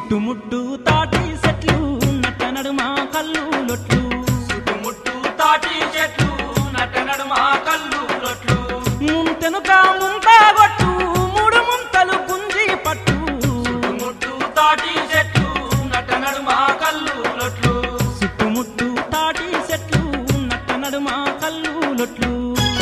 చుట్టుముట్టు తాటి చెట్లు నట్ట నడుమ కళ్ళు లొట్లు చుట్టుముట్టు తాటి చెట్లు నట నడుమ కళ్ళు లొట్లు ముంతెనుక ముంత గొట్టు మూడు ముంతలు గుంజి పట్టు చుట్టుముట్టు తాటి చెట్లు నట నడుమ కళ్ళు లొట్లు చుట్టుముట్టు తాటి చెట్లు నట్ట నడుమ కళ్ళు లొట్లు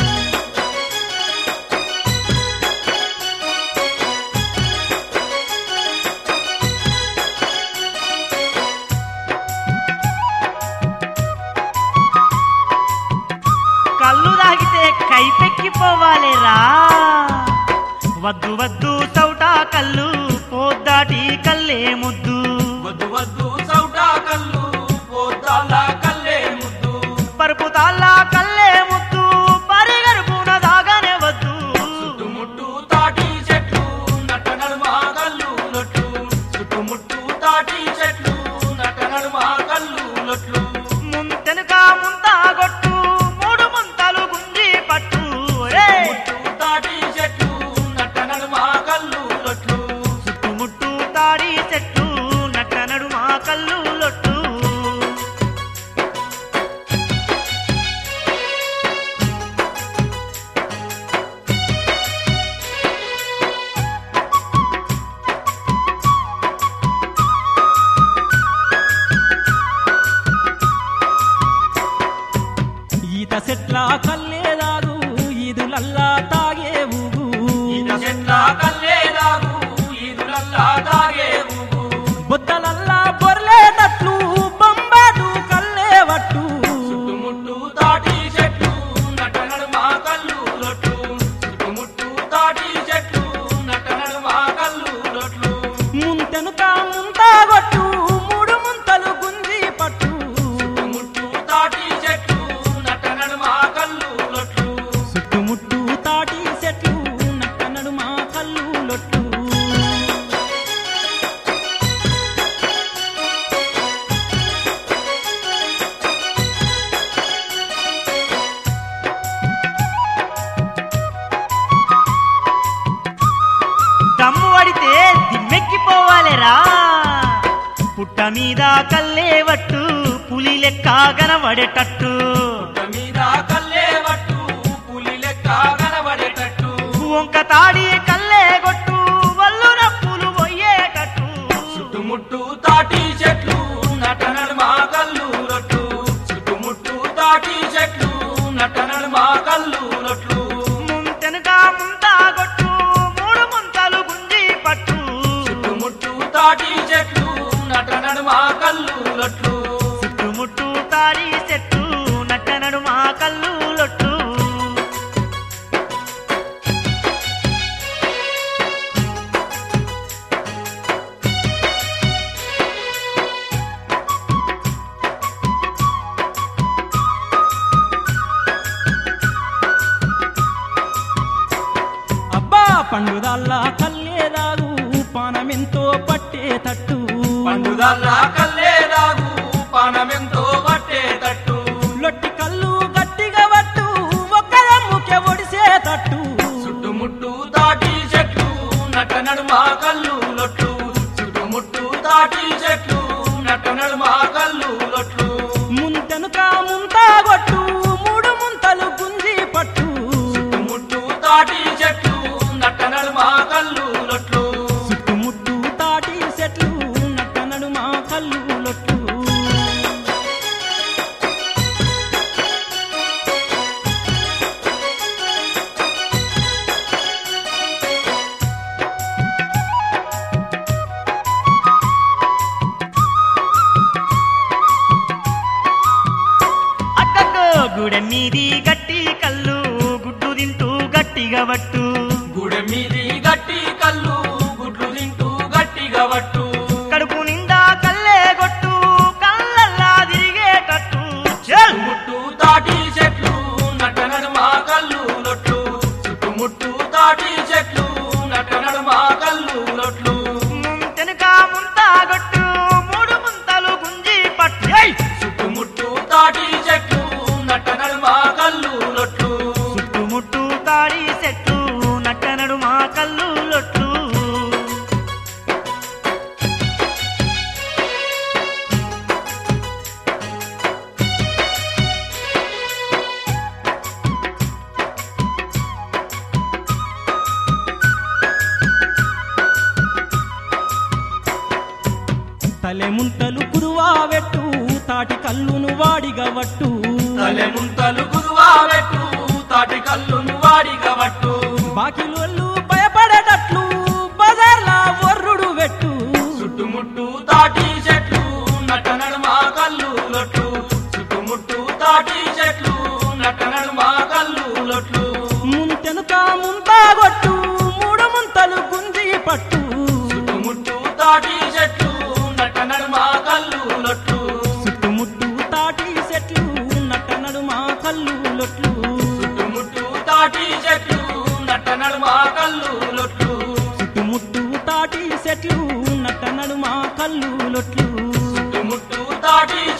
కళ్ళు తాగితే కైపెక్కిపోవాలేరా వద్దు వద్దు చౌటా కళ్ళు పోద్దాటి కల్లే ముద్దు వద్దు వద్దు సౌటా కళ్ళు పోతాల కల్లే ముద్దు పరుపు తాళ్ళ కల్లే ముద్దు పరిగరుపున దాగానే వద్దు చుట్టుముట్టు తాటి చెట్లు నట నడుమ కళ్ళు లొట్లు చుట్టుముట్టు తాటి చెట్లు నట నడుమ కళ్ళు లొట్లు ముంతెనుక ముంత గొట్టు మూడు ముంతలు గుంజి పట్టు ఏయ్! చుట్టుముట్టు తాటి చెట్లు నట నడుమ కళ్ళు లొట్లు చుట్టుముట్టు తాడి చెట్టు నట్ట నడుమ కళ్ళు లొట్టు ఈత చెట్ల కల్లేదాగు ఈదులల్లా తాగే ఊగు ఈత చెట్ల కల్లేదాగు ఈదులల్లా తాగే ఊగు బొత్తలల్లా బొర్లేటట్లు బొంబాటు కల్లేవట్టు చుట్టుముట్టు తాటి చెట్లు నట నడుమ కళ్ళు లొట్లు చుట్టుముట్టు తాటి చెట్లు నట నడుమ కళ్ళు లొట్లు ముంతెనుక ముంత గొట్టు మూడు ముంతలు గుంజి పట్టు చుట్టుముట్టు తాటి చెట్లు నట నడుమ కళ్ళు లొట్లు చుట్టుముట్టు తాటి చెట్లు నట్ట నడుమ కళ్ళు లొట్లు దమ్ము పడితే దిమ్మెక్కిపోవాలేరా పుట్ట మీద కల్లేవట్టు పులి లెక్క కనబడేటట్టు పుట్ట మీద కల్లే వట్టు పులి లెక్క కనబడేటట్టు వంక తాడి కల్లే కొట్టు వల్లు నప్పులు పోయేటట్టు చుట్టుముట్టు తాటి చెట్లు నట నడుమ కళ్ళు రొట్లు చుట్టుముట్టు తాటి చెట్లు నట నడుమ కళ్ళు రొట్లు ముంతెనుక ముంత కొట్టు మూడు ముంతలు గుంజి పట్టు చుట్టుముట్టు తాటి చెట్లు నట నడుమ కళ్ళు రొట్లు చుట్టుముట్టు తాడి చెట్టు నట్ట నడుమ కళ్ళు లొట్టు అబ్బా పండుదల్లా కల్లేదాగు పానమెంతో పట్టేటట్టు పండుదల్లా కల్లేదాగు పానమెంతో పట్టేటట్టు లొట్టి కళ్ళు గట్టిగా పట్టు ఒక్కదమ్ముకే ఒడిసేటట్టు చుట్టుముట్టు తాటి చెట్లు నట నడుమ కళ్ళు లొట్లు చుట్టుముట్టు తాటి చెట్లు నట నడుమ కళ్ళు లొట్లు ముంతెనుక ముంత గొట్టు మూడు ముంతలు గుంజి పట్టు చుట్టుముట్టు తాటి చెట్లు నట నడుమ కళ్ళు లొట్లు చుట్టుముట్టు తాటి చెట్లు నట్ట నడుమ కళ్ళు లొట్లు అక్కకో గుడె మీది గట్టి కళ్ళు గుడ్డు తింటూ గట్టిగా పట్టు గుడి మీది గట్టి కళ్ళు గుడ్లు తింటూ గట్టిగా పట్టు కడుపు నిండా కల్లే కొట్టు కళ్ళల్లా తిరిగేటట్టు చల్ చుట్టుముట్టు తాటి చెట్లు నట నడుమ కళ్ళు లొట్లు చుట్టుముట్టు తాటి చెట్లు నట నడుమ కళ్ళు లొట్లు ముంతెనుక ముంత గొట్టు మూడు ముంతలు గుంజి పట్టు ఏయ్! చుట్టుముట్టు తాటి చెట్లు నట నడుమ కళ్ళు లొట్లు చుట్టుముట్టు తాడి చెట్టు నట్ట నడుమ కళ్ళు లొట్లు తలె ముంతలు కురువావెట్టు తాటి కల్లును వాడిగవట్టు తలె ముంతలు కుదువా పెట్టు తాటి కల్లును వాడిగవట్టు బాకిలోళ్ళు భయపడేటట్లు బజార్లా వర్రుడు వెట్టు చుట్టుముట్టు తాటి చెట్లు నట నడుమ కల్లు లొట్లు చుట్టుముట్టు తాటి చెట్లు నట నడుమ కల్లు లొట్లు ముంతెనుక ముంతాగొట్టు మూడు ముంతలు గుంజి పట్టు చుట్టుముట్టు తాటి చెట్లు నట నడుమ కల్లు లొట్లు చుట్టుముట్టు తాటి చెట్లు నట్ట నడుమ కల్లు లొట్లు చుట్టుముట్టు తాటి చెట్లు నట నడుమ కల్లు లొట్లు చుట్టుముట్టు తాటి చెట్లు నట్ట నడుమ కల్లు లొట్లు చుట్టుముట్టు తాటి